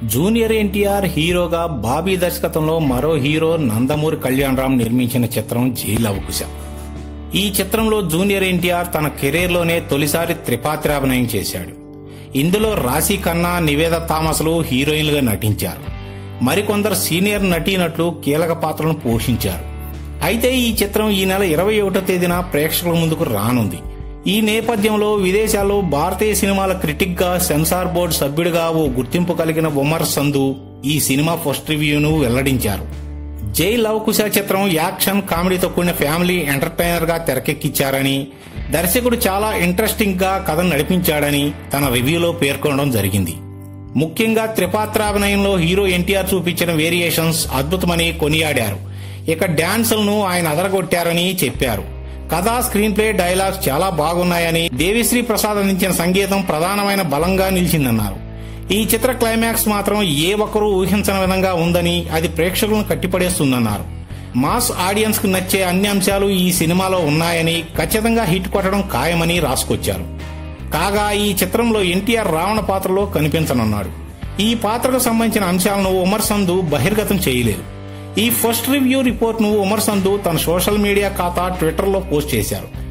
junior NTR హీరోగా బాబీ దర్శకత్వంలో మరో హీరో నందమూరి కళ్యాణ్ రామ్ నిర్మించిన చిత్రం జై లవకుశ ఈ చిత్రంలో జూనియర్ ఎన్టీఆర్ తన కెరీర్లోనే తొలిసారి త్రిపాత్రాభినయం చేశాడు ఇందులో రాశి ఖన్నా నివేద థామస్లు హీరోయిన్లుగా నటించారు మరికొందరు సీనియర్ నటీనటులు కీలక పాత్రలను పోషించారు అయితే ఈ చిత్రం ఈ నెల ఇరవై ఒకటో తేదీన ప్రేక్షకుల ముందుకు రానుంది ఈ నేపథ్యంలో విదేశాల్లో భారతీయ సినిమాల క్రిటిక్ గా సెన్సార్ బోర్డు సభ్యుడిగా ఓ గుర్తింపు కలిగిన ఉమర్ సంధు ఈ సినిమా ఫస్ట్ రివ్యూను వెల్లడించారు జై లవ్ కుశ చిత్రం యాక్షన్ కామెడీతో కూడిన ఫ్యామిలీ ఎంటర్టైనర్ గా తెరకెక్కించారని దర్శకుడు చాలా ఇంట్రెస్టింగ్ గా కథను నడిపించాడని తన రివ్యూలో పేర్కొనడం జరిగింది ముఖ్యంగా త్రిపాత్రాభినయంలో హీరో ఎన్టీఆర్ చూపించిన వేరియేషన్స్ అద్భుతమని కొనియాడారు ఇక డాన్సులను ఆయన అదరగొట్టారని చెప్పారు కథ స్క్రీన్ ప్లే డైలాగ్స్ చాలా బాగున్నాయని దేవిశ్రీ ప్రసాద్ అందించిన సంగీతం ప్రధానమైన బలంగా నిలిచిందన్నారు ఈ చిత్ర క్లైమాక్స్ మాత్రం ఏ ఒక్కరూ ఊహించని విధంగా ఉందని అది ప్రేక్షకులను కట్టిపడేస్తుందన్నారు మాస్ ఆడియన్స్ కు నచ్చే అన్ని అంశాలు ఈ సినిమాలో ఉన్నాయని ఖచ్చితంగా హిట్ కొట్టడం ఖాయమని రాసుకొచ్చారు కాగా ఈ చిత్రంలో ఎన్టీఆర్ రావణ పాత్రలో కనిపించనున్నాడు ఈ పాత్రకు సంబంధించిన అంశాలను ఉమర్ సంధు బహిర్గతం చేయలేదు ఈ ఫస్ట్ రివ్యూ రిపోర్ట్ ను ఉమర్ సంధు తన సోషల్ మీడియా ఖాతా ట్విట్టర్ లో పోస్ట్ చేశారు